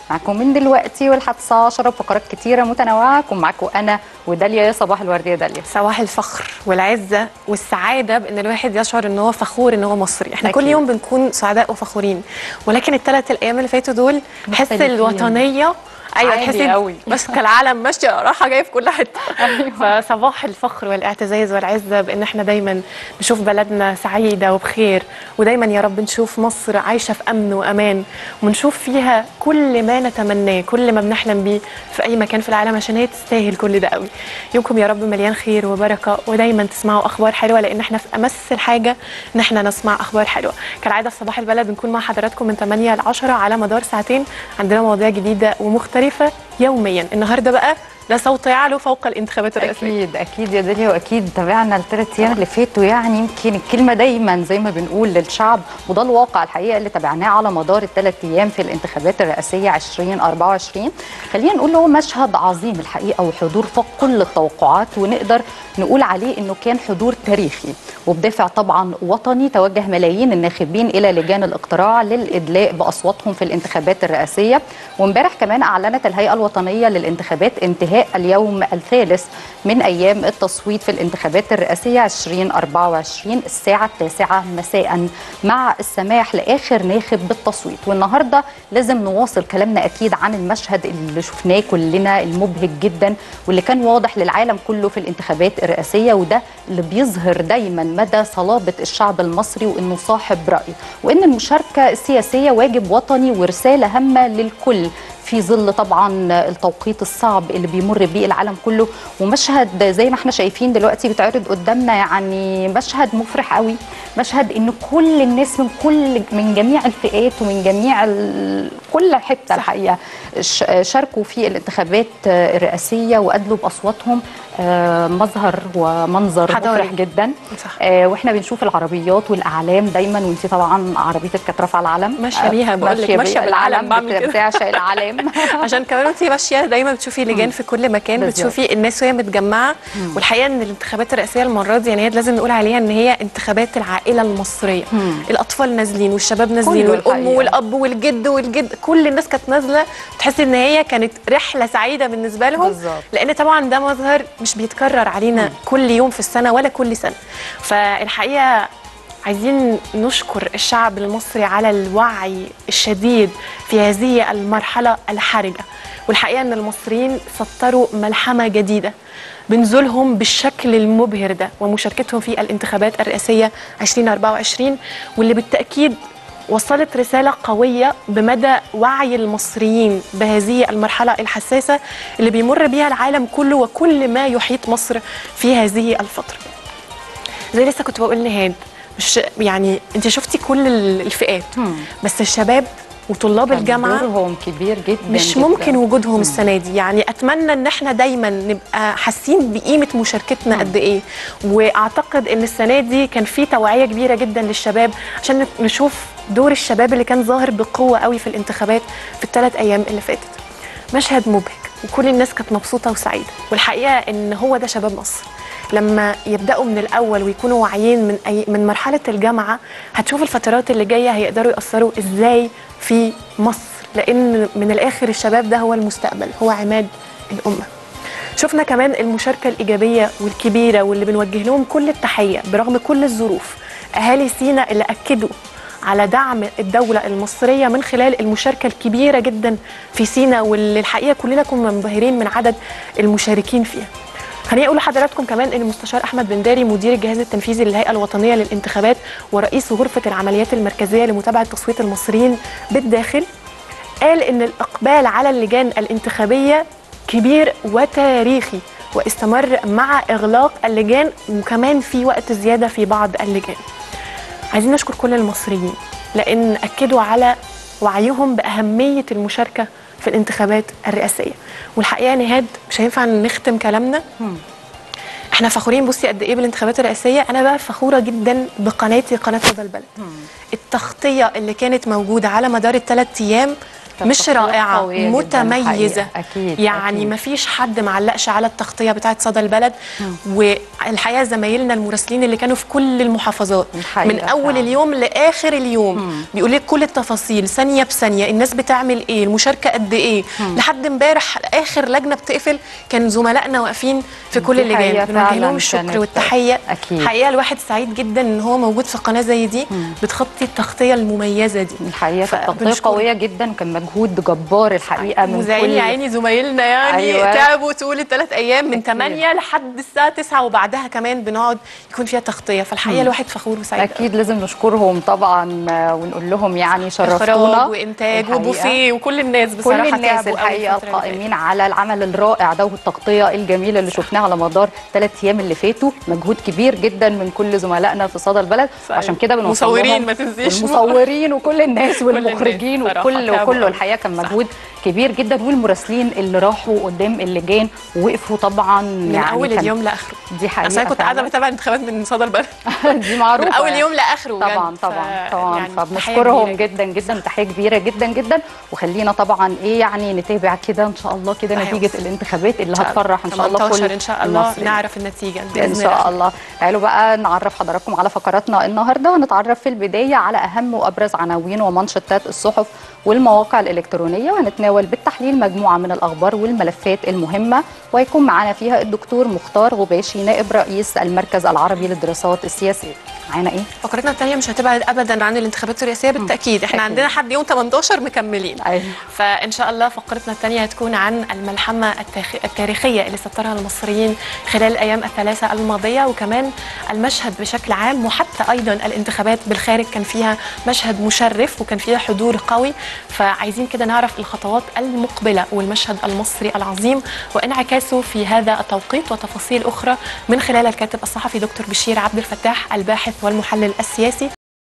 معاكم من دلوقتي ولحد الساعه 10 فقرات كتيره متنوعه كون معاكم انا وداليا يا صباح الورد يا داليا صباح الفخر والعزه والسعاده بان الواحد يشعر ان هو فخور ان هو مصري احنا أكيد. كل يوم بنكون سعداء وفخورين ولكن الثلاث الايام اللي فاتوا دول تحس مختلفين. الوطنيه ايوه عالي تحس قوي. ماسكه العالم ماشيه رايحه جايه في كل حته أيوة. فصباح الفخر والاعتزاز والعزه بان احنا دايما نشوف بلدنا سعيده وبخير ودايما يا رب نشوف مصر عايشه في امن وامان ونشوف فيها كل ما نتمناه كل ما بنحلم بيه في اي مكان في العالم عشان هي تستاهل كل ده قوي يومكم يا رب مليان خير وبركه ودايما تسمعوا اخبار حلوه لان احنا في امس الحاجه ان احنا نسمع اخبار حلوه كالعاده في صباح البلد بنكون مع حضراتكم من 8 ل 10 على مدار ساعتين عندنا مواضيع جديده ومختلفه يوميا النهارده بقى لا صوت يعلو فوق الانتخابات الرئاسيه اكيد اكيد يا داليا واكيد تابعنا الثلاث ايام اللي فاتوا يعني يمكن الكلمه دايما زي ما بنقول للشعب وده الواقع الحقيقه اللي تابعناه على مدار الثلاث ايام في الانتخابات الرئاسيه 2024 خلينا نقول هو مشهد عظيم الحقيقه وحضور فوق كل التوقعات ونقدر نقول عليه انه كان حضور تاريخي وبدافع طبعا وطني توجه ملايين الناخبين الى لجان الاقتراع للادلاء باصواتهم في الانتخابات الرئاسيه وامبارح كمان اعلنت الهيئه الوطنيه للانتخابات انتهاء اليوم الثالث من ايام التصويت في الانتخابات الرئاسيه 2024 الساعه التاسعه مساء مع السماح لاخر ناخب بالتصويت والنهارده لازم نواصل كلامنا اكيد عن المشهد اللي شفناه كلنا المبهج جدا واللي كان واضح للعالم كله في الانتخابات الرئاسيه وده اللي بيظهر دايما مدى صلابه الشعب المصري وانه صاحب راي وان المشاركه السياسيه واجب وطني ورساله هامه للكل في ظل طبعا التوقيت الصعب اللي بيمر بيه العالم كله ومشهد زي ما احنا شايفين دلوقتي بيتعرض قدامنا يعني مشهد مفرح قوي مشهد ان كل الناس من كل من جميع الفئات ومن جميع ال... كل حته الحقيقه ش- شاركوا في الانتخابات الرئاسيه وادلوا باصواتهم آه، مظهر ومنظر حضاري. مفرح جدا صح. آه، واحنا بنشوف العربيات والاعلام دايما وانت طبعا عربيتك كانت رافعه العلم ماشية بيها، بقول لك، ماشية بالعلم، بعمل كده. بتعشق العلم عشان كمان وانت ماشيه دايما بتشوفي لجان في كل مكان بالظبط. بتشوفي الناس وهي متجمعه والحقيقه ان الانتخابات الرئاسيه المره دي يعني هي لازم نقول عليها ان هي انتخابات العائله المصريه مم. الاطفال نازلين والشباب نازلين كله والام الحقيقة. والاب والجد والجد كل الناس كانت نازله تحسي ان هي كانت رحله سعيده بالنسبه لهم بالظبط. لان طبعا ده مظهر مش بيتكرر علينا كل يوم في السنه ولا كل سنه فالحقيقه عايزين نشكر الشعب المصري على الوعي الشديد في هذه المرحله الحرجه والحقيقه ان المصريين سطروا ملحمه جديده بنزولهم بالشكل المبهر ده ومشاركتهم في الانتخابات الرئاسيه 2024 واللي بالتاكيد وصلت رسالة قوية بمدى وعي المصريين بهذه المرحلة الحساسة اللي بيمر بها العالم كله وكل ما يحيط مصر في هذه الفترة زي لسه كنت بقول نهاد مش يعني انت شفتي كل ال- الفئات مم. بس الشباب وطلاب كان الجامعة دورهم كبير جدا مش جداً. ممكن وجودهم السنه دي يعني اتمنى ان احنا دايما نبقى حاسين بقيمه مشاركتنا قد ايه واعتقد ان السنه دي كان في توعيه كبيره جدا للشباب عشان نشوف دور الشباب اللي كان ظاهر بقوه قوي في الانتخابات في الثلاث ايام اللي فاتت مشهد مبهج وكل الناس كانت مبسوطه وسعيده والحقيقه ان هو ده شباب مصر لما يبداوا من الاول ويكونوا واعيين من أي من مرحله الجامعه هتشوف الفترات اللي جايه هيقدروا ياثروا ازاي في مصر لان من الاخر الشباب ده هو المستقبل هو عماد الامه شفنا كمان المشاركه الايجابيه والكبيره واللي بنوجه لهم كل التحيه برغم كل الظروف اهالي سينا اللي اكدوا على دعم الدولة المصرية من خلال المشاركة الكبيرة جدا في سينا واللي الحقيقة كلنا كنا منبهرين من عدد المشاركين فيها خليني اقول لحضراتكم كمان ان المستشار احمد بن داري مدير الجهاز التنفيذي للهيئه الوطنيه للانتخابات ورئيس غرفه العمليات المركزيه لمتابعه تصويت المصريين بالداخل قال ان الاقبال على اللجان الانتخابيه كبير وتاريخي واستمر مع اغلاق اللجان وكمان في وقت زياده في بعض اللجان عايزين نشكر كل المصريين لان اكدوا على وعيهم باهميه المشاركه في الانتخابات الرئاسيه والحقيقه نهاد مش هينفع نختم كلامنا احنا فخورين بصي قد ايه بالانتخابات الرئاسيه انا بقى فخوره جدا بقناتي قناه هذا البلد التغطيه اللي كانت موجوده على مدار الثلاث ايام كانت مش تغطية رائعه قوية جداً متميزه الحقيقة. أكيد يعني أكيد. ما فيش حد معلقش على التغطيه بتاعه صدى البلد والحقيقه زمايلنا المراسلين اللي كانوا في كل المحافظات الحقيقة من اول فعلاً. اليوم لاخر اليوم بيقول لك كل التفاصيل ثانيه بثانيه الناس بتعمل ايه المشاركه قد ايه لحد امبارح اخر لجنه بتقفل كان زملائنا واقفين في كل دي اللجان حقيقة بنوجه فعلاً لهم الشكر كانت- والتحيه أكيد. حقيقه الواحد سعيد جدا ان هو موجود في قناه زي دي بتخطي التغطيه المميزه دي الحقيقه كانت تغطيه فبنشكر قويه جدا وكان مجهود جبار الحقيقه من مذيعين كل يا عيني زمايلنا يعني أيوة. أيوة. تعبوا طول الثلاث ايام من أكيد. 8 لحد الساعه 9 وبعدها كمان بنقعد يكون فيها تغطيه فالحقيقه الواحد فخور وسعيد اكيد لازم نشكرهم طبعا آه، ونقول لهم يعني شرفتونا اخراج وانتاج الحقيقة. وبوفيه وكل الناس بصراحه كل الناس تعبوا قوي الحقيقه الفترة اللي فاتت. القائمين على العمل الرائع ده والتغطيه الجميله اللي شفناها على مدار ثلاث ايام اللي فاتوا مجهود كبير جدا من كل زملائنا في صدى البلد صحيح. عشان كده بنوصل مصورين لهم ما تنسيش. المصورين وكل الناس الناس والمخرجين صراحة وكل تعبوا وكله قوي. الحقيقه كان صح. مجهود كبير جدا والمراسلين اللي راحوا قدام اللجان ووقفوا طبعا من يعني اول كان- اليوم لاخره دي حقيقه اصل انا كنت قاعده فعلاً. بتابع الانتخابات من صدى البلد دي معروفه من اول يعني. يوم لاخره بجد. طبعا طبعا ف- طبعا يعني فبنشكرهم تحية كبيرة جدا جدا وتحيه كبيره جدا جدا وخلينا طبعا ايه يعني نتابع كده ان شاء الله كده أيوة. نتيجه الانتخابات اللي هتفرح ان شاء الله 18 كل ان شاء الله المصريين. نعرف النتيجه ان باذن شاء الله الله تعالوا بقى نعرف حضراتكم على فقراتنا النهارده هنتعرف في البدايه على اهم وابرز عناوين ومنشطات الصحف والمواقع الالكترونيه وهنتناول بالتحليل مجموعه من الاخبار والملفات المهمه ويكون معنا فيها الدكتور مختار غباشي نائب رئيس المركز العربي للدراسات السياسيه معانا ايه فقرتنا الثانيه مش هتبعد ابدا عن الانتخابات الرئاسيه بالتاكيد احنا أكيد. عندنا حد يوم 18 مكملين أيوة. فان شاء الله فقرتنا الثانيه هتكون عن الملحمه التاخ- التاريخيه اللي سطرها المصريين خلال الايام الثلاثه الماضيه وكمان المشهد بشكل عام وحتى ايضا الانتخابات بالخارج كان فيها مشهد مشرف وكان فيها حضور قوي فعايزين كده نعرف الخطوات المقبله والمشهد المصري العظيم وانعكاسه في هذا التوقيت وتفاصيل اخرى من خلال الكاتب الصحفي دكتور بشير عبد الفتاح الباحث والمحلل السياسي